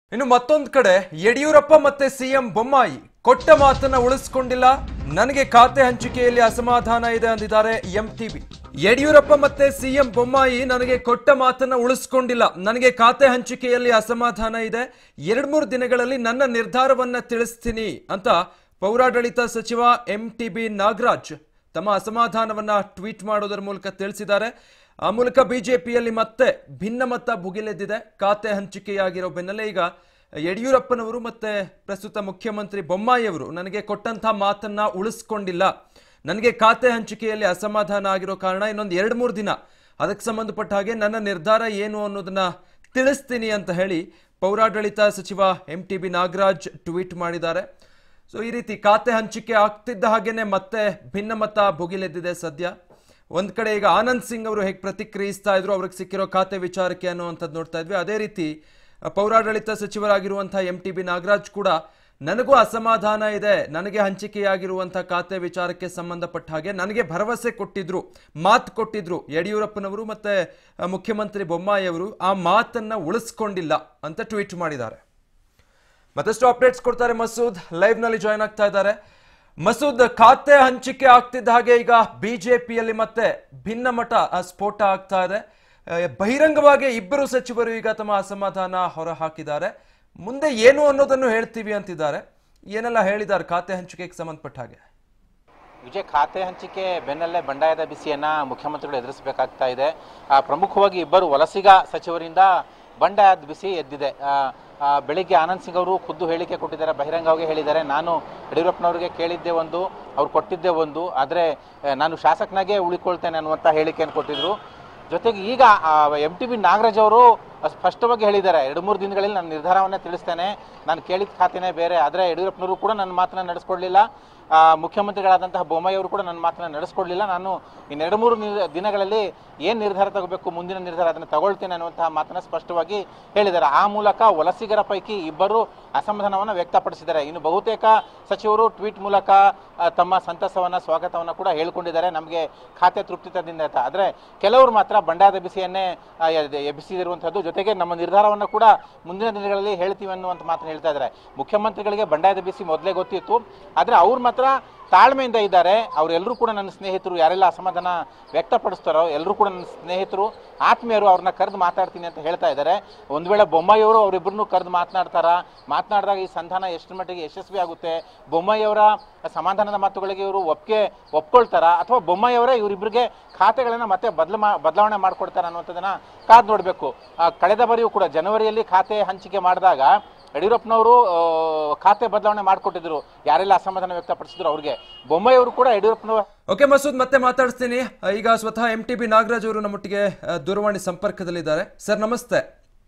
ಇನ್ನು ಮತ್ತೊಂದು ಕಡೆ ಯಡಿಯೂರಪ್ಪ ಮತ್ತೆ ಸಿಎಂ ಬೊಮ್ಮಾಯಿ ಕೊಟ್ಟ ಮಾತನ್ನ ಉಳಿಸ್ಕೊಂಡಿಲ್ಲ ನನಗೆ ಖಾತೆ ಹಂಚಿಕೆಯಲ್ಲಿ ಅಸಮಾಧಾನ ಇದೆ ಅಂದಿದ್ದಾರೆ ಎಂಟಿಬಿ ಯಡಿಯೂರಪ್ಪ ಮತ್ತೆ ಸಿಎಂ ಬೊಮ್ಮಾಯಿ ನನಗೆ ಕೊಟ್ಟ ಮಾತನ್ನ ಉಳಿಸ್ಕೊಂಡಿಲ್ಲ ನನಗೆ ಖಾತೆ ಹಂಚಿಕೆಯಲ್ಲಿ ಅಸಮಾಧಾನ ಇದೆ ಎರಡ್ ಮೂರು ದಿನಗಳಲ್ಲಿ ನನ್ನ ನಿರ್ಧಾರವನ್ನ ತಿಳಿಸ್ತೀನಿ ಅಂತ ಪೌರಾಡಳಿತ ಸಚಿವ ಎಂಟಿಬಿ ನಾಗರಾಜ್ ತಮ್ಮ ಅಸಮಾಧಾನವನ್ನ ಟ್ವೀಟ್ ಮಾಡೋದರ ಮೂಲಕ ತಿಳಿಸಿದ್ದಾರೆ ಆ ಮೂಲಕ ಬಿಜೆಪಿಯಲ್ಲಿ ಮತ್ತೆ ಭಿನ್ನಮತ ಭುಗಿಲೆದ್ದಿದೆ ಖಾತೆ ಹಂಚಿಕೆಯಾಗಿರೋ ಬೆನ್ನಲ್ಲೇ ಈಗ ಯಡಿಯೂರಪ್ಪನವರು ಮತ್ತೆ ಪ್ರಸ್ತುತ ಮುಖ್ಯಮಂತ್ರಿ ಬೊಮ್ಮಾಯಿಯವರು ನನಗೆ ಕೊಟ್ಟಂತ ಮಾತನ್ನ ಉಳಿಸ್ಕೊಂಡಿಲ್ಲ ನನಗೆ ಖಾತೆ ಹಂಚಿಕೆಯಲ್ಲಿ ಅಸಮಾಧಾನ ಆಗಿರೋ ಕಾರಣ ಇನ್ನೊಂದು ಎರಡು ಮೂರು ದಿನ ಅದಕ್ಕೆ ಸಂಬಂಧಪಟ್ಟ ಹಾಗೆ ನನ್ನ ನಿರ್ಧಾರ ಏನು ಅನ್ನೋದನ್ನ ತಿಳಿಸ್ತೀನಿ ಅಂತ ಹೇಳಿ ಪೌರಾಡಳಿತ ಸಚಿವ M T B Nagaraj tweet ಮಾಡಿದ್ದಾರೆ ಸೊ ಈ ರೀತಿ ಖಾತೆ ಹಂಚಿಕೆ ಆಗ್ತಿದ್ದ ಹಾಗೇನೆ ಮತ್ತೆ ಭಿನ್ನಮತ ಭುಗಿಲೆದ್ದಿದೆ ಸದ್ಯ ಒಂದ್ ಕಡೆ ಈಗ ಆನಂದ್ ಸಿಂಗ್ ಅವರು ಹೇಗೆ ಪ್ರತಿಕ್ರಿಯಿಸ್ತಾ ಇದ್ರು ಅವ್ರಿಗೆ ಸಿಕ್ಕಿರೋ ಖಾತೆ ವಿಚಾರಕ್ಕೆ ಅನ್ನುವಂಥದ್ದು ನೋಡ್ತಾ ಇದ್ವಿ ಅದೇ ರೀತಿ ಅ, ಪೌರಾಡಳಿತ ಸಚಿವರಾಗಿರುವಂತಹ ಎಂ ಟಿ ಬಿ ನಾಗರಾಜ್ ಕೂಡ ನನಗೂ ಅಸಮಾಧಾನ ಇದೆ ನನಗೆ ಹಂಚಿಕೆಯಾಗಿರುವಂತಹ ಖಾತೆ ವಿಚಾರಕ್ಕೆ ಸಂಬಂಧಪಟ್ಟ ಹಾಗೆ ನನಗೆ ಭರವಸೆ ಕೊಟ್ಟಿದ್ರು ಮಾತು ಕೊಟ್ಟಿದ್ರು ಯಡಿಯೂರಪ್ಪನವರು ಮತ್ತೆ ಅ, ಮುಖ್ಯಮಂತ್ರಿ ಬೊಮ್ಮಾಯಿ ಅವರು ಆ ಮಾತನ್ನ ಉಳಿಸ್ಕೊಂಡಿಲ್ಲ ಅಂತ ಟ್ವೀಟ್ ಮಾಡಿದ್ದಾರೆ ಮತ್ತಷ್ಟು ಅಪ್ಡೇಟ್ಸ್ ಕೊಡ್ತಾರೆ ಮಸೂದ್ ಲೈವ್ ನಲ್ಲಿ ಜಾಯ್ನ್ ಆಗ್ತಾ ಇದ್ದಾರೆ ಮಸೂದ್ ಖಾತೆ ಹಂಚಿಕೆ ಆಗ್ತಿದ್ದ ಹಾಗೆ ಈಗ ಬಿಜೆಪಿಯಲ್ಲಿ ಮತ್ತೆ ಭಿನ್ನಮತ ಆ, ಸ್ಫೋಟ ಆಗ್ತಾ ಇದೆ ಆ, ಬಹಿರಂಗವಾಗಿ ಇಬ್ಬರು ಸಚಿವರು ಈಗ ತಮ್ಮ ಅಸಮಾಧಾನ ಹೊರ ಹಾಕಿದ್ದಾರೆ ಮುಂದೆ ಏನು ಅನ್ನೋದನ್ನು ಹೇಳ್ತೀವಿ ಅಂತಿದ್ದಾರೆ ಏನೆಲ್ಲ ಹೇಳಿದ್ದಾರೆ ಖಾತೆ ಹಂಚಿಕೆಗೆ ಸಂಬಂಧಪಟ್ಟ ಹಾಗೆ ವಿಜಯ್ ಖಾತೆ ಹಂಚಿಕೆ ಬೆನ್ನಲ್ಲೇ ಬಂಡಾಯದ ಬಿಸಿಯನ್ನ ಮುಖ್ಯಮಂತ್ರಿಗಳು ಎದುರಿಸಬೇಕಾಗ್ತಾ ಇದೆ ಆ, ಪ್ರಮುಖವಾಗಿ ಇಬ್ಬರು ವಲಸಿಗ ಸಚಿವರಿಂದ ಬಂಡಾಯದ ಬಿಸಿ ಎದ್ದಿದೆ ಆ, ಆ, ಬೆಳಿಗ್ಗೆ ಆನಂದ್ ಸಿಂಗ್ ಅವರು ಖುದ್ದು ಹೇಳಿಕೆ ಕೊಟ್ಟಿದ್ದಾರೆ ಬಹಿರಂಗವಾಗಿ ಹೇಳಿದ್ದಾರೆ ನಾನು ಯಡಿಯೂರಪ್ಪನವರಿಗೆ ಕೇಳಿದ್ದೆ ಒಂದು ಅವ್ರು ಕೊಟ್ಟಿದ್ದೆ ಒಂದು ಆದರೆ ನಾನು ಶಾಸಕನಾಗೆ ಉಳಿಕೊಳ್ತೇನೆ ಅನ್ನುವಂಥ ಹೇಳಿಕೆಯನ್ನು ಕೊಟ್ಟಿದ್ರು ಜೊತೆಗೆ ಈಗ ಎಂ ಟಿ ಬಿ ನಾಗರಾಜ್ ಅವರು ಸ್ಪಷ್ಟವಾಗಿ ಹೇಳಿದ್ದಾರೆ ಎರಡು ಮೂರು ದಿನಗಳಲ್ಲಿ ನನ್ನ ನಿರ್ಧಾರವನ್ನೇ ತಿಳಿಸ್ತೇನೆ ನಾನು ಕೇಳಿದ ಖಾತೆನೇ ಬೇರೆ ಆದರೆ ಯಡಿಯೂರಪ್ಪನವರು ಕೂಡ ನನ್ನ ಮಾತನ್ನ ನಡೆಸ್ಕೊಡ್ಲಿಲ್ಲ ಆ, ಮುಖ್ಯಮಂತ್ರಿಗಳಾದಂತಹ ಬೊಮ್ಮಾಯಿ ಅವರು ಕೂಡ ನನ್ನ ಮಾತನ್ನ ನಡೆಸ್ಕೊಡ್ಲಿಲ್ಲ ನಾನು ಇನ್ನೆರಡು ಮೂರು ನಿರ್- ದಿನಗಳಲ್ಲಿ ಏನು ನಿರ್ಧಾರ ತಗೋಬೇಕು ಮುಂದಿನ ನಿರ್ಧಾರ ಅದನ್ನು ತಗೊಳ್ತೇನೆ ಅನ್ನುವಂತಹ ಮಾತನ್ನ ಸ್ಪಷ್ಟವಾಗಿ ಹೇಳಿದ್ದಾರೆ ಆ ಮೂಲಕ ವಲಸಿಗರ ಪೈಕಿ ಇಬ್ಬರು ಅಸಮಾಧಾನವನ್ನು ವ್ಯಕ್ತಪಡಿಸಿದ್ದಾರೆ ಇನ್ನು ಬಹುತೇಕ ಸಚಿವರು ಟ್ವೀಟ್ ಮೂಲಕ ಆ, ತಮ್ಮ ಸಂತಸವನ್ನ ಸ್ವಾಗತವನ್ನ ಕೂಡ ಹೇಳ್ಕೊಂಡಿದ್ದಾರೆ ನಮಗೆ ಖಾತೆ ತೃಪ್ತಿ ತಂದಿದೆ ಅಂತ ಆದರೆ ಕೆಲವರು ಮಾತ್ರ ಬಂಡಾಯದ ಬಿಸಿಯನ್ನೇ ಆ, ಎ- ಎಬ್ಬಿಸಿರುವಂಥದ್ದು ಜೊತೆಗೆ ನಮ್ಮ ನಿರ್ಧಾರವನ್ನು ಕೂಡ ಮುಂದಿನ ದಿನಗಳಲ್ಲಿ ಹೇಳ್ತೀವಿ ಅನ್ನುವಂಥ ಮಾತನ್ನು ಹೇಳ್ತಾ ಇದ್ದಾರೆ ಮುಖ್ಯಮಂತ್ರಿಗಳಿಗೆ ಬಂಡಾಯದ ಬಿಸಿ ಮೊದಲೇ ಗೊತ್ತಿತ್ತು ಆದರೆ ಅವ್ರು ಮಾತ್ರ ತಾಳ್ಮೆಯಿಂದ ಇದ್ದಾರೆ ಅವರೆಲ್ಲರೂ ಕೂಡ ನನ್ನ ಸ್ನೇಹಿತರು ಯಾರೆಲ್ಲ ಅಸಮಾಧಾನ ವ್ಯಕ್ತಪಡಿಸ್ತಾರೋ ಎಲ್ಲರೂ ಕೂಡ ನನ್ನ ಸ್ನೇಹಿತರು ಆತ್ಮೀಯರು ಅವ್ರನ್ನ ಕರೆದು ಮಾತಾಡ್ತೀನಿ ಅಂತ ಹೇಳ್ತಾ ಇದ್ದಾರೆ ಒಂದು ವೇಳೆ ಬೊಮ್ಮಾಯಿಯವರು ಅವರಿಬ್ಬರನ್ನು ಕರೆದು ಮಾತನಾಡ್ತಾರ ಮಾತನಾಡಿದಾಗ ಈ ಸಂಧಾನ ಎಷ್ಟರ ಮಟ್ಟಿಗೆ ಯಶಸ್ವಿ ಆಗುತ್ತೆ ಬೊಮ್ಮಾಯಿಯವರ ಸಮಾಧಾನದ ಮಾತುಗಳಿಗೆ ಇವರು ಒಪ್ಪಿಗೆ ಒಪ್ಕೊಳ್ತಾರಾ ಅಥವಾ ಬೊಮ್ಮಾಯಿಯವರೇ ಇವರಿಬ್ಬರಿಗೆ ಖಾತೆಗಳನ್ನು ಮತ್ತೆ ಬದಲು ಮಾ ಬದಲಾವಣೆ ಮಾಡ್ಕೊಡ್ತಾರ ಅನ್ನುವಂಥದ್ದನ್ನ ಕಾದು ನೋಡಬೇಕು ಕಳೆದ ಬಾರಿಯೂ ಕೂಡ ಜನವರಿಯಲ್ಲಿ ಖಾತೆ ಹಂಚಿಕೆ ಮಾಡಿದಾಗ ಯಡಿಯೂರಪ್ಪನವರು ಆ, ಖಾತೆ ಬದಲಾವಣೆ ಮಾಡಿಕೊಟ್ಟಿದ್ರು ಯಾರೆಲ್ಲ ಅಸಮಾಧಾನ ವ್ಯಕ್ತಪಡಿಸಿದ್ರು ಅವ್ರಿಗೆ ಬೊಮ್ಮಾಯಿ ಅವರು ಕೂಡ ಯಡಿಯೂರಪ್ಪನವರು ಓಕೆ ಮಸೂದ್ ಮತ್ತೆ ಮಾತಾಡ್ತೀನಿ ಆ, ಈಗ ಸ್ವತಃ ಎಂ ಟಿ ಬಿ ನಾಗರಾಜ್ ಅವರು ನಮ್ಮೊಟ್ಟಿಗೆ ಆ, ದೂರವಾಣಿ ಸಂಪರ್ಕದಲ್ಲಿದ್ದಾರೆ ಸರ್ ನಮಸ್ತೆ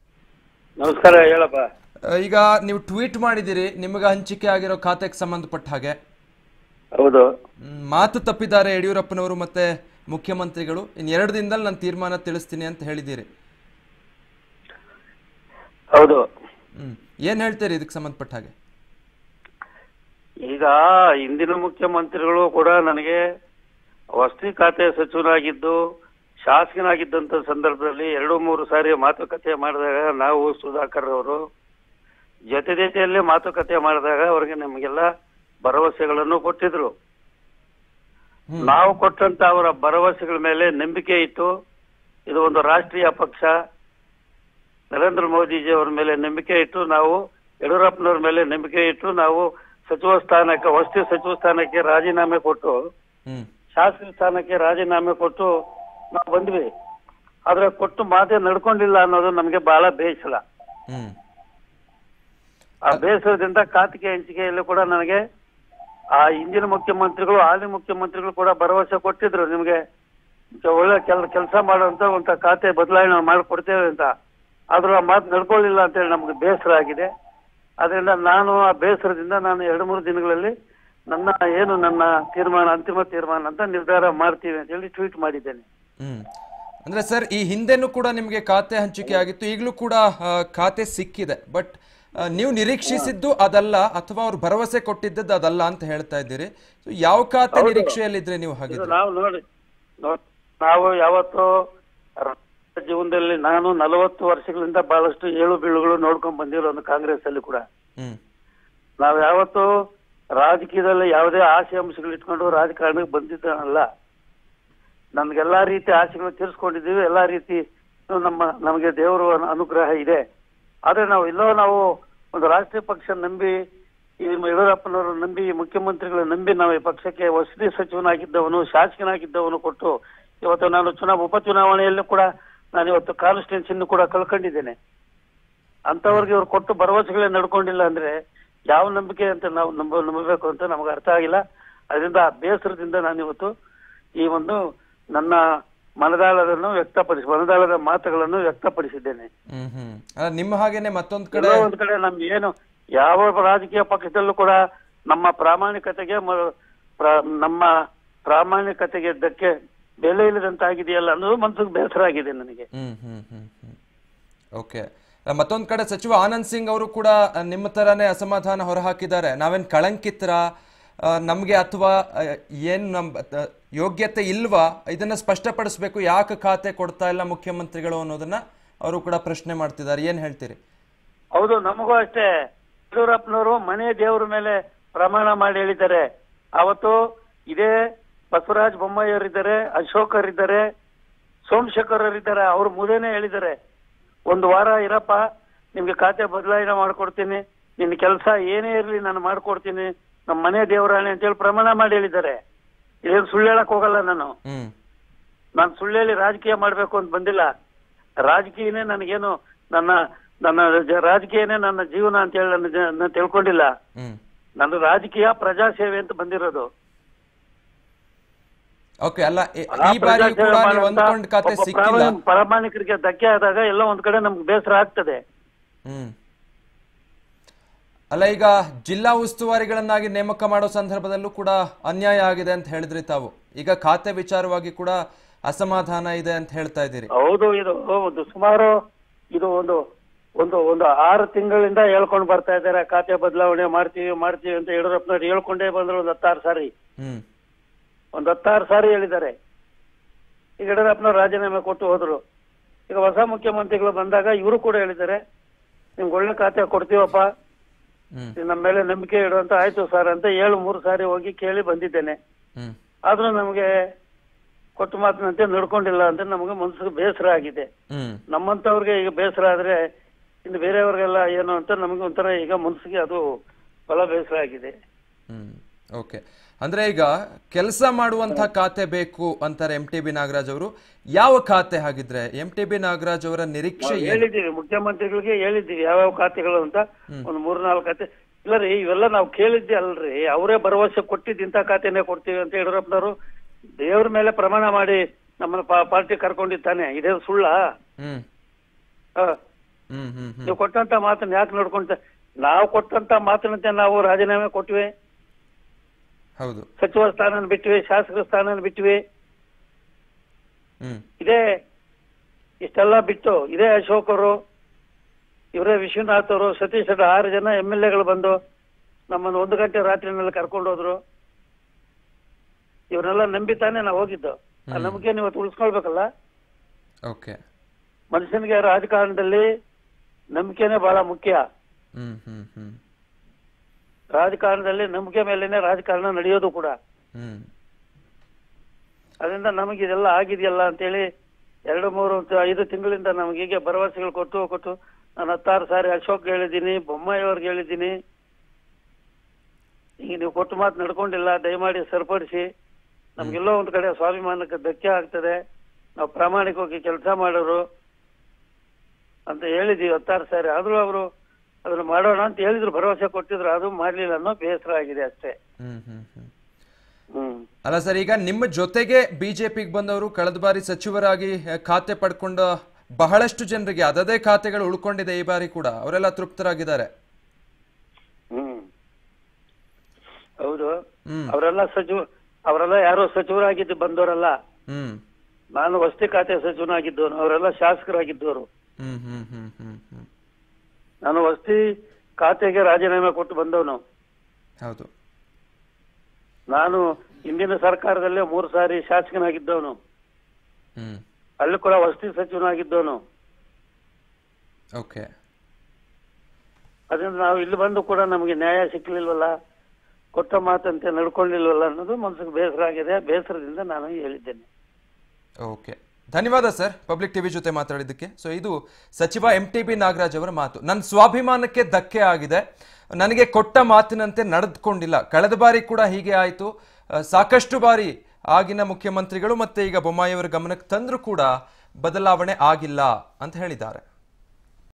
ನಮಸ್ಕಾರ ಹೇಳಪ್ಪ ಆ, ಈಗ ನೀವು ಟ್ವೀಟ್ ಮಾಡಿದ್ದೀರಿ ನಿಮಗೆ ಹಂಚಿಕೆ ಆಗಿರೋ ಖಾತೆಗೆ ಸಂಬಂಧಪಟ್ಟ ಹಾಗೆ ಹೌದು ಮ್, ಮಾತು ತಪ್ಪಿದ್ದಾರೆ ಯಡಿಯೂರಪ್ಪನವರು ಮತ್ತೆ ಮುಖ್ಯಮಂತ್ರಿಗಳು ಇನ್ನು ಎರಡು ದಿನದಲ್ಲಿ ನಾನು ತೀರ್ಮಾನ ತಿಳಿಸ್ತೀನಿ ಅಂತ ಹೇಳಿದ್ದೀರಿ ಹೌದು ಹ್ಮ್ ಏನ್ ಹೇಳ್ತೀರಿ ಇದಕ್ಕೆ ಸಂಬಂಧಪಟ್ಟ ಹಾಗೆ ಈಗ ಹಿಂದಿನ ಮುಖ್ಯಮಂತ್ರಿಗಳು ಕೂಡ ನನಗೆ ವಸತಿ ಖಾತೆ ಸಚಿವನಾಗಿದ್ದು ಶಾಸಕನಾಗಿದ್ದಂತ ಸಂದರ್ಭದಲ್ಲಿ ಎರಡು ಮೂರು ಸಾರಿ ಮಾತುಕತೆ ಮಾಡಿದಾಗ ನಾವು ಸುಧಾಕರ್ ಅವರು ಜೊತೆ ಜೊತೆಯಲ್ಲೇ ಮಾತುಕತೆ ಮಾಡಿದಾಗ ಅವ್ರಿಗೆ ನಮಗೆಲ್ಲ ಭರವಸೆಗಳನ್ನು ಕೊಟ್ಟಿದ್ರು ನಾವು ಕೊಟ್ಟಂತ ಅವರ ಭರವಸೆಗಳ ಮೇಲೆ ನಂಬಿಕೆ ಇತ್ತು ಇದು ಒಂದು ರಾಷ್ಟ್ರೀಯ ಪಕ್ಷ ನರೇಂದ್ರ ಮೋದಿಜಿ ಅವರ ಮೇಲೆ ನಂಬಿಕೆ ಇಟ್ಟು ನಾವು ಯಡಿಯೂರಪ್ಪನವ್ರ ಮೇಲೆ ನಂಬಿಕೆ ಇಟ್ಟು ನಾವು ಸಚಿವ ಸ್ಥಾನಕ್ಕೆ ವಸತಿ ಸಚಿವ ಸ್ಥಾನಕ್ಕೆ ರಾಜೀನಾಮೆ ಕೊಟ್ಟು ಹ್ಮ್ ಶಾಸಕ ಸ್ಥಾನಕ್ಕೆ ರಾಜೀನಾಮೆ ಕೊಟ್ಟು ನಾವು ಬಂದ್ವಿ ಆದ್ರೆ ಕೊಟ್ಟು ಮಾತೇ ನಡ್ಕೊಂಡಿಲ್ಲ ಅನ್ನೋದು ನಮಗೆ ಬಹಳ ಬೇಸರ ಹ್ಮ್ ಆ ಬೇಸರದಿಂದ ಖಾತೆಗೆ ಹಂಚಿಕೆಯಲ್ಲಿ ಕೂಡ ನನಗೆ ಆ ಹಿಂದಿನ ಮುಖ್ಯಮಂತ್ರಿಗಳು ಹಾಲಿ ಮುಖ್ಯಮಂತ್ರಿಗಳು ಕೂಡ ಭರವಸೆ ಕೊಟ್ಟಿದ್ರು ನಿಮಗೆ ಒಳ್ಳೆ ಕೆಲ ಕೆಲಸ ಮಾಡುವಂತ ಒಂದು ಖಾತೆ ಬದಲಾವಣೆ ಮಾಡಿಕೊಡ್ತೇವೆ ಅಂತ ಆದ್ರೂ ಆ ಮಾತು ನಡ್ಕೊಳ್ಳಿಲ್ಲ ಅಂತೇಳಿ ನಮ್ಗೆ ಬೇಸರ ಆಗಿದೆ ಅದರಿಂದ ನಾನು ಆ ಬೇಸರದಿಂದ ನಾನು ಎರಡು ಮೂರು ದಿನಗಳಲ್ಲಿ ನನ್ನ ಏನು ನನ್ನ ತೀರ್ಮಾನ ಅಂತಿಮ ತೀರ್ಮಾನ ಅಂತ ನಿರ್ಧಾರ ಮಾಡ್ತೀವಿ ಅಂತ ಹೇಳಿ ಟ್ವೀಟ್ ಮಾಡಿದ್ದೇನೆ ಹ್ಮ್ ಅಂದ್ರೆ ಸರ್ ಈ ಹಿಂದೆನೂ ಕೂಡ ನಿಮಗೆ ಖಾತೆ ಹಂಚಿಕೆ ಆಗಿತ್ತು ಈಗಲೂ ಕೂಡ ಆ, ಖಾತೆ ಸಿಕ್ಕಿದೆ ಬಟ್ ನೀವು ನಿರೀಕ್ಷಿಸಿದ್ದು ಅದಲ್ಲ ಅಥವಾ ಅವ್ರು ಭರವಸೆ ಕೊಟ್ಟಿದ್ದದ್ದು ಅದಲ್ಲ ಅಂತ ಹೇಳ್ತಾ ಇದ್ದೀರಿ So, ಯಾವ ಖಾತೆ ನಿರೀಕ್ಷೆಯಲ್ಲಿದ್ರೆ ನೀವು ಇದು ಹಾಗಿದ್ರೆ ನಾವು ನೋಡಿ ನೋ- ನಾವು ಯಾವತ್ತು ಜೀವನದಲ್ಲಿ ನಾನು ನಲವತ್ತು ವರ್ಷಗಳಿಂದ ಬಹಳಷ್ಟು ಏಳು ಬೀಳುಗಳು ನೋಡ್ಕೊಂಡ್ ಬಂದಿರೋ ಒಂದು ಕಾಂಗ್ರೆಸ್ ಅಲ್ಲಿ ಕೂಡ ಹ್ಮ್ ನಾವ್ ಯಾವತ್ತೂ ರಾಜಕೀಯದಲ್ಲಿ ಯಾವುದೇ ಆಸೆ ಅಂಶಗಳು ಇಟ್ಕೊಂಡು ರಾಜಕಾರಣಕ್ಕೆ ಬಂದಿದ್ದಲ್ಲ ನಮ್ಗೆಲ್ಲಾ ರೀತಿ ಆಸೆಗಳು ತೀರಿಸ್ಕೊಂಡಿದೀವಿ ಎಲ್ಲಾ ರೀತಿ ನಮ್ಮ ನಮಗೆ ದೇವರು ಅನುಗ್ರಹ ಇದೆ ಆದ್ರೆ ನಾವು ಎಲ್ಲೋ ನಾವು ಒಂದು ರಾಷ್ಟ್ರೀಯ ಪಕ್ಷ ನಂಬಿ ಈ ಯಡಿಯೂರಪ್ಪನವರು ನಂಬಿ ಮುಖ್ಯಮಂತ್ರಿಗಳು ನಂಬಿ ನಾವು ಈ ಪಕ್ಷಕ್ಕೆ ವಸತಿ ಸಚಿವನಾಗಿದ್ದವನು ಶಾಸಕನಾಗಿದ್ದವನು ಕೊಟ್ಟು ಇವತ್ತು ನಾನು ಚುನಾವ ಉಪಚುನಾವಣೆಯಲ್ಲೂ ಕೂಡ ನಾನು ಇವತ್ತು ಕಾನ್ಸ್ಟಿಟ್ಯೂನ್ಸಿ ಕೂಡ ಕಳ್ಕೊಂಡಿದ್ದೇನೆ ಅಂತವ್ರಿಗೆ ಇವ್ರು ಕೊಟ್ಟು ಭರವಸೆಗಳೇ ನಡ್ಕೊಂಡಿಲ್ಲ ಅಂದ್ರೆ ಯಾವ ನಂಬಿಕೆ ಅಂತ ನಾವು ನಂಬ ನಂಬಬೇಕು ಅಂತ ನಮಗೆ ಅರ್ಥ ಆಗಿಲ್ಲ ಅದರಿಂದ ಆ ಬೇಸರದಿಂದ ನಾನು ಇವತ್ತು ಈ ಒಂದು ನನ್ನ ಮನದಾಳವನ್ನು ವ್ಯಕ್ತಪಡಿಸಿ ಮನದಾಳದ ಮಾತುಗಳನ್ನು ವ್ಯಕ್ತಪಡಿಸಿದ್ದೇನೆ ಹ್ಮ್ ಹ್ಮ್ ಅಲ್ಲ ನಿಮ್ಮ ಹಾಗೇನೆ ಮತ್ತೊಂದ್ ಕಡೆ ಎಲ್ಲೋ ಒಂದ್ ಕಡೆ ನಮ್ಗೆ ಏನು ಯಾವ ರಾಜಕೀಯ ಪಕ್ಷದಲ್ಲೂ ಕೂಡ ನಮ್ಮ ಪ್ರಾಮಾಣಿಕತೆಗೆ ಮ- ಪ್ರ- ನಮ್ಮ ಪ್ರಾಮಾಣಿಕತೆಗೆ ಧಕ್ಕೆ ಬೆಲೆ ಇಲ್ಲದಂತಾಗಿದೆಯಲ್ಲ ಅನ್ನೋದು ಮನ್ಸಿಗೆ ಬೇಸರ ಆಗಿದೆ ನನಗೆ ಹ್ಮ್ ಹ್ಮ್ ಹ್ಮ್ ಹ್ಮ್ ಓಕೆ ಮತ್ತೊಂದ್ ಕಡೆ ಸಚಿವ ಆನಂದ್ ಸಿಂಗ್ ಅವರು ಕೂಡ ಆ, ನಿಮ್ಮ ತರಾನೇ ಅಸಮಾಧಾನ ಹೊರಹಾಕಿದ್ದಾರೆ ನಾವೇನ್ ಕಳಂಕಿತರ ಆ, ನಮ್ಗೆ ಅಥವಾ ಆ, ಏನ್ ನಮ್ ಆ, ಯೋಗ್ಯತೆ ಇಲ್ವಾ ಇದನ್ನ ಸ್ಪಷ್ಟಪಡಿಸ್ಬೇಕು ಯಾಕೆ ಖಾತೆ ಕೊಡ್ತಾ ಇಲ್ಲ ಮುಖ್ಯಮಂತ್ರಿಗಳು ಅನ್ನೋದನ್ನ ಅವರು ಕೂಡ ಪ್ರಶ್ನೆ ಮಾಡ್ತಿದ್ದಾರೆ ಏನ್ ಹೇಳ್ತೀರಿ ಹೌದು ನಮಗೂ ಅಷ್ಟೇ ಯಡಿಯೂರಪ್ಪನವರು ಮನೆ ದೇವರ ಮೇಲೆ ಪ್ರಮಾಣ ಮಾಡಿ ಹೇಳಿದ್ದಾರೆ ಅವತ್ತು ಇದೇ ಬಸವರಾಜ ಬೊಮ್ಮಾಯಿಯವರಿದ್ದಾರೆ ಅಶೋಕರಿದ್ದಾರೆ ಸೋಮಶೇಖರರಿದ್ದಾರೆ ಅವ್ರ ಮುದೇನೆ ಹೇಳಿದ್ದಾರೆ ಒಂದು ವಾರ ಇರಪ್ಪ ನಿಮ್ಗೆ ಖಾತೆ ಬದಲಾವಣೆ ಮಾಡ್ಕೊಡ್ತೀನಿ ನಿನ್ನ ಕೆಲಸ ಏನೇ ಇರಲಿ ನಾನು ಮಾಡ್ಕೊಡ್ತೀನಿ ನಮ್ಮ ಮನೆ ದೇವರಾಣೆ ಅಂತೇಳಿ ಪ್ರಮಾಣ ಮಾಡಿ ಹೇಳಿದ್ದಾರೆ ಇದೇನು ಸುಳ್ಳು ಹೇಳಕ್ ಹೋಗಲ್ಲ ನಾನು ಹ್ಮ್ ನಾನು ಸುಳ್ಳು ಹೇಳಿ ರಾಜಕೀಯ ಮಾಡ್ಬೇಕು ಅಂತ ಬಂದಿಲ್ಲ ರಾಜಕೀಯನೇ ನನಗೇನು ನನ್ನ ನನ್ನ ಜ- ರಾಜಕೀಯನೇ ನನ್ನ ಜೀವನ ಅಂತ ಹೇಳಿ ನನ್ನ ಜ- ನಾನು ತಿಳ್ಕೊಂಡಿಲ್ಲ ಹ್ಮ್ ನನ್ನ ರಾಜಕೀಯ ಪ್ರಜಾಸೇವೆ ಅಂತ ಬಂದಿರೋದು ಓಕೆ ಅಲ್ಲ ಈ- ಆ ಈ ಬಾರಿ ಪ್ರಜಾಸೇವೆ ಕೂಡ ನೀವು ಮಾಡುವಂತ ಅಂದ್ಕೊಂಡ್ ಖಾತೆ ಒಬ್ಬ ಸಿಕ್ಕಿಲ್ಲ ಪ್ರಾಮಾಣಿಕ- ಪ್ರಾಮಾಣಿಕರಿಗೆ ಧಕ್ಕೆ ಆದಾಗ ಎಲ್ಲ ಒಂದ್ ಕಡೆ ನಮ್ಗೆ ಬೇಸರ ಆಗ್ತದೆ ಹ್ಮ್ ಅಲ್ಲ ಈಗ ಜಿಲ್ಲಾ ಉಸ್ತುವಾರಿಗಳನ್ನಾಗಿ ನೇಮಕ ಮಾಡೋ ಸಂದರ್ಭದಲ್ಲೂ ಕೂಡ ಅನ್ಯಾಯ ಆಗಿದೆ ಅಂತ ಹೇಳಿದ್ರಿ ತಾವು ಈಗ ಖಾತೆ ವಿಚಾರವಾಗಿ ಕೂಡ ಅಸಮಾಧಾನ ಇದೆ ಅಂತ ಹೇಳ್ತಾ ಇದ್ದೀರಿ ಹೌದು ಇದು ಒಂದು ಸುಮಾರು ಇದು ಒಂದು ಒಂದು ಒಂದು ಆರು ತಿಂಗಳಿಂದ ಹೇಳ್ಕೊಂಡು ಬರ್ತಾ ಇದ್ದಾರೆ ಖಾತೆ ಬದಲಾವಣೆ ಮಾಡ್ತೀವಿ ಮಾಡ್ತೀವಿ ಅಂತ ಯಡಿಯೂರಪ್ಪನವ್ರು ಹೇಳ್ಕೊಂಡೇ ಬಂದ್ರು ಒಂದು ಹತ್ತಾರು ಸಾರಿ ಹ್ಮ್ ಒಂದು ಹತ್ತಾರು ಸಾರಿ ಹೇಳಿದ್ದಾರೆ ಈಗ ಯಡಿಯೂರಪ್ಪನವ್ರು ರಾಜೀನಾಮೆ ಕೊಟ್ಟು ಹೋದ್ರು ಈಗ ಹೊಸ ಮುಖ್ಯಮಂತ್ರಿಗಳು ಬಂದಾಗ ಇವರು ಕೂಡ ಹೇಳಿದ್ದಾರೆ ನಿಮ್ಗೆ ಒಳ್ಳೆ ಖಾತೆ ಕೊಡ್ತೀವಪ್ಪ ಹ್ಮ್ ನೀವು ನಮ್ಮ ಮೇಲೆ ನಂಬಿಕೆ ಇಡುವಂತ ಆಯ್ತು ಸರ್ ಅಂತ ಏಳು ಮೂರು ಸಾರಿ ಹೋಗಿ ಕೇಳಿ ಬಂದಿದ್ದೇನೆ ಹ್ಮ್ ಆದ್ರೂ ನಮಗೆ ಕೊಟ್ಟು ಮಾತಿನಂತೆ ನಡ್ಕೊಂಡಿಲ್ಲ ಅಂತ ನಮಗೆ ಮನಸ್ಸಿಗೆ ಬೇಸರ ಆಗಿದೆ ಹ್ಮ್ ನಮ್ಮಂತವ್ರಿಗೆ ಈಗ ಬೇಸರ ಆದ್ರೆ ಇನ್ನು ಬೇರೆಯವ್ರಿಗೆಲ್ಲ ಏನು ಅಂತ ನಮಗೆ ಒಂಥರ ಈಗ ಮನಸ್ಸಿಗೆ ಅದು ಬಹಳ ಬೇಸರ ಆಗಿದೆ ಹ್ಮ್ ಓಕೆ ಅಂದ್ರೆ ಈಗ ಕೆಲಸ ಮಾಡುವಂತ ಖಾತೆ ಬೇಕು ಅಂತಾರೆ ಎಂ ಟಿ ಬಿ ನಾಗರಾಜ್ ಅವರು ಯಾವ ಖಾತೆ ಹಾಗಿದ್ರೆ ಎಂ ಟಿ ಬಿ ನಾಗರಾಜ್ ಅವರ ನಿರೀಕ್ಷೆ ನಾವು ಏನು ಹೇಳಿದ್ದೀವಿ ಮುಖ್ಯಮಂತ್ರಿಗಳಿಗೆ ಹೇಳಿದ್ದೀವಿ ಯಾವ್ಯಾವ ಖಾತೆಗಳು ಅಂತ ಒಂದು ಮೂರ್ ನಾಲ್ಕು ಖಾತೆ ಇಲ್ಲ ರೀ ಇವೆಲ್ಲ ನಾವು ಕೇಳಿದ್ದೆ ಅಲ್ರಿ ಅವರೇ ಭರವಸೆ ಕೊಟ್ಟಿದ್ದು ಇಂಥ ಖಾತೆನೇ ಕೊಡ್ತೀವಿ ಅಂತ ಯಡಿಯೂರಪ್ಪನವರು ದೇವ್ರ ಮೇಲೆ ಪ್ರಮಾಣ ಮಾಡಿ ನಮ್ಮನ್ನ ಪಾ- ಪಾರ್ಟಿ ಕರ್ಕೊಂಡಿದ್ದಾನೆ ಇದೇ ಸುಳ್ಳ ಹ್ಮ್ ಹ. ಹ್ಮ್ ಹ್ಮ್ ಹ್ಮ್ ನೀವು ಕೊಟ್ಟಂತ ಮಾತನ್ನ ಯಾಕೆ ನೋಡ್ಕೊಂತ ನಾವು ಕೊಟ್ಟಂತ ಮಾತಿನಂತೆ ನಾವು ರಾಜೀನಾಮೆ ಕೊಟ್ವಿ ಹೌದು ಸಚಿವ ಸ್ಥಾನ ಬಿಟ್ವಿ ಶಾಸಕ ಸ್ಥಾನ ಬಿಟ್ವಿ ಹ್ಮ್ ಇದೇ ಇಷ್ಟೆಲ್ಲ ಬಿಟ್ಟು ಇದೇ ಅಶೋಕ್ ಅವರು ಇವರೇ ವಿಶ್ವನಾಥ್ ಅವರು ಸತೀಶ್ ಅವರು ಆರು ಜನ ಎಂ ಎಲ್ ಎಗಳು ಬಂದು ನಮ್ಮನ್ನು ಒಂದು ಗಂಟೆ ರಾತ್ರಿನಲ್ಲಿ ಕರ್ಕೊಂಡು ಹೋದ್ರು ಇವ್ರನ್ನೆಲ್ಲ ನಂಬಿ ತಾನೇ ನಾವು ಹೋಗಿದ್ದು ಆ ನಂಬಿಕೆ ಇವತ್ತು ಉಳಿಸ್ಕೊಳ್ಬೇಕಲ್ಲ ಓಕೆ ಮನುಷ್ಯನಿಗೆ ರಾಜಕಾರಣದಲ್ಲಿ ನಂಬಿಕೆನೇ ಬಹಳ ಮುಖ್ಯ ಹ್ಮ್ ಹ್ಮ್ ಹ್ಮ್ ರಾಜಕಾರಣದಲ್ಲಿ ನಂಬಿಕೆ ಮೇಲೇನೆ ರಾಜಕಾರಣ ನಡೆಯೋದು ಕೂಡ ಹ್ಮ್ ಅದರಿಂದ ನಮಗೆ ಇದೆಲ್ಲ ಆಗಿದೆಯಲ್ಲ ಅಂತೇಳಿ ಎರಡು ಮೂರು ತ- ಐದು ತಿಂಗಳಿಂದ ನಮಗೆ ಹೀಗೆ ಭರವಸೆಗಳು ಕೊಟ್ಟು ಕೊಟ್ಟು ನಾನು ಹತ್ತಾರು ಸಾರಿ ಅಶೋಕ್ ಹೇಳಿದ್ದೀನಿ ಬೊಮ್ಮಾಯಿ ಅವ್ರಿಗೆ ಹೇಳಿದ್ದೀನಿ ಈಗ ನೀವು ಕೊಟ್ಟು ಮಾತು ನಡ್ಕೊಂಡಿಲ್ಲ ದಯಮಾಡಿ ಸರಿಪಡಿಸಿ ನಮ್ಗೆಲ್ಲೋ ಒಂದ್ ಕಡೆ ಸ್ವಾಭಿಮಾನಕ್ಕೆ ಧಕ್ಕೆ ಆಗ್ತದೆ ನಾವು ಪ್ರಾಮಾಣಿಕವಾಗಿ ಕೆಲಸ ಮಾಡೋರು ಅಂತ ಹೇಳಿದೀವಿ ಹತ್ತಾರು ಸಾರಿ ಆದ್ರೂ ಅವರು ಅದನ್ನ ಮಾಡೋಣ ಅಂತ ಹೇಳಿದ್ರು ಭರವಸೆ ಕೊಟ್ಟಿದ್ರು ಅದು ಮಾಡ್ಲಿಲ್ಲ ಅನ್ನೋ ಬೇಸರ ಆಗಿದೆ ಅಷ್ಟೇ ಹ್ಮ್ ಹ್ಮ್ ಹ್ಮ್ ಹ್ಮ್ ಅಲ್ಲ ಸರ್ ಈಗ ನಿಮ್ಮ ಜೊತೆಗೆ ಬಿಜೆಪಿಗೆ ಬಂದವರು ಕಳೆದ ಬಾರಿ ಸಚಿವರಾಗಿ ಆ, ಖಾತೆ ಪಡ್ಕೊಂಡ ಬಹಳಷ್ಟು ಜನರಿಗೆ ಅದದೇ ಖಾತೆಗಳು ಉಳ್ಕೊಂಡಿದೆ ಈ ಬಾರಿ ಕೂಡ ಅವರೆಲ್ಲ ತೃಪ್ತರಾಗಿದ್ದಾರೆ ಹ್ಮ್ ಹೌದು ಹ್ಮ್ ಅವರೆಲ್ಲ ಸಚಿವ ಅವರೆಲ್ಲ ಯಾರೋ ಸಚಿವರಾಗಿದ್ದು ಬಂದವರಲ್ಲ ಹ್ಮ್ ನಾನು ವಸತಿ ಖಾತೆ ಸಚಿವನಾಗಿದ್ದವನು ಅವರೆಲ್ಲ ಶಾಸಕರಾಗಿದ್ದವರು ಹ್ಮ್ ಹ್ಮ್ ಹ್ಮ್ ಹ್ಮ್ ಹ್ಮ್ ನಾನು ವಸತಿ ಖಾತೆಗೆ ರಾಜೀನಾಮೆ ಕೊಟ್ಟು ಬಂದವನು ಹೌದು ನಾನು ಹಿಂದಿನ ಸರ್ಕಾರದಲ್ಲೇ ಮೂರು ಸಾರಿ ಶಾಸಕನಾಗಿದ್ದವನು ಹ್ಮ್ ಅಲ್ಲಿ ಕೂಡ ವಸತಿ ಸಚಿವನಾಗಿದ್ದವನು ಓಕೆ ಅದರಿಂದ ನಾವು ಇಲ್ಲಿ ಬಂದು ಕೂಡ ನಮಗೆ ನ್ಯಾಯ ಸಿಕ್ಕಲಿಲ್ವಲ್ಲ ಕೊಟ್ಟ ಮಾತಂತೆ ನಡ್ಕೊಳ್ಳಿಲ್ವಲ್ಲ ಅನ್ನೋದು ಮನಸ್ಸಿಗೆ ಬೇಸರ ಆಗಿದೆ ಬೇಸರದಿಂದ ನಾನು ಹೇಳಿದ್ದೇನೆ ಓಕೆ ಧನ್ಯವಾದ ಸರ್ ಪಬ್ಲಿಕ್ ಟಿವಿ ಜೊತೆ ಮಾತಾಡಿದ್ದಕ್ಕೆ ಸೊ ಇದು ಸಚಿವ ಎಂ ಟಿ ಬಿ ನಾಗರಾಜ್ ಅವರ ಮಾತು ನನ್ನ ಸ್ವಾಭಿಮಾನಕ್ಕೆ ಧಕ್ಕೆ ಆಗಿದೆ ನನಗೆ ಕೊಟ್ಟ ಮಾತಿನಂತೆ ನಡೆದುಕೊಂಡಿಲ್ಲ ಕಳೆದ ಬಾರಿ ಕೂಡ ಹೀಗೆ ಆಯಿತು ಸಾಕಷ್ಟು ಬಾರಿ ಆಗಿನ ಮುಖ್ಯಮಂತ್ರಿಗಳು ಮತ್ತೆ ಈಗ ಬೊಮ್ಮಾಯಿಯವರ ಗಮನಕ್ಕೆ ತಂದರೂ ಕೂಡ ಬದಲಾವಣೆ ಆಗಿಲ್ಲ ಅಂತ ಹೇಳಿದ್ದಾರೆ